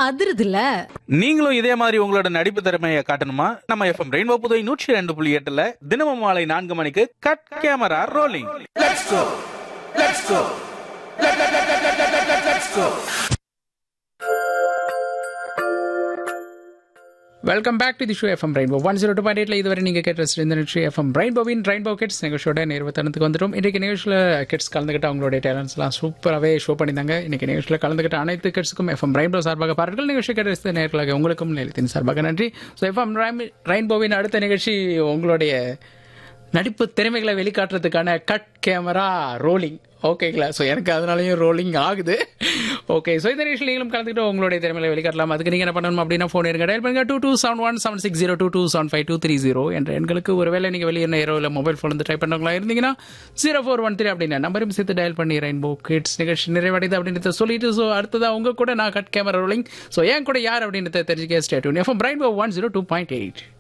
அதிருதுல நீங்களும் இதே மாதிரி உங்களோட நடிப்பு திறமையை காட்டணுமா நம்ம எஃப்எம் ரெயின்போ புதுவை நூற்றி ரெண்டு புள்ளி எட்டுல தினமும் மாலை நான்கு மணிக்கு cut camera rolling welcome back to the show FM rainbow one zero two point எயிட்ல இதுவரை நீங்கள் கேட்ட இந்த நிகழ்ச்சி எஃப்எம் ரெயின்போவின் ரெயின்போ கிட்ஸ் நிகழ்ச்சியோட நிறுவத்தனத்துக்கு வந்துடும் இன்றைக்கு நிகழ்ச்சியில் கிட்ஸ் கலந்துக்கிட்ட அவங்களுடைய டேலண்ட்ஸ்லாம் சூப்பராகவே ஷோ பண்ணியிருந்தாங்க இன்னைக்கு நிகழ்ச்சியில் கலந்துக்கிட்ட அனைத்து கிட்ஸுக்கும் எஃப்எம் ரெயின்போ சார்பாக பாருங்கள் நிகழ்ச்சி கேட்ட நேர்களாக உங்களுக்கும் நிலையத்தின் சார்பாக நன்றி ஸோ எஃப்எம் ரெயின்போவின் அடுத்த நிகழ்ச்சி உங்களுடைய நடிப்பு திறமைகளை வெளிக்காட்டுறதுக்கான கட் கேமரா ரோலிங் ஓகேங்களா ஸோ எனக்கு அதனாலயும் ரோலிங் ஆகுது ஓகே ஸோ இந்த நிகழ்ச்சியில் நீங்களும் கலந்துக்கிட்டு உங்களுடைய திறமைகளை வெளிக்காட்டலாம் அதுக்கு நீங்கள் என்ன பண்ணணும் அப்படின்னா ஃபோன் இருங்க டயல் பண்ணுங்க two two seven one seven six zero two two seven five two three zero என்ற எண்களுக்கு ஒருவேளை நீங்கள் வெளியே நேரோ இல்லை மொபைல் ஃபோன் வந்து ட்ரை பண்ணுறவங்களா இருந்தீங்கன்னா ஜீரோ ஃபோர் ஒன் த்ரீ அப்படின்னா நம்பரையும் சேர்த்து டயல் பண்ணி ரெயின்போ கிட்ஸ் நிகழ்ச்சி நிறைவடையுது அப்படின்றத சொல்லிட்டு ஸோ அடுத்ததாக உங்க கூட நான் கட் கேமரா ரோலிங் ஸோ ஏன் கூட யார் அப்படின்றத தெரிஞ்சுக்க stay tuned FM rainbow one zero two point eight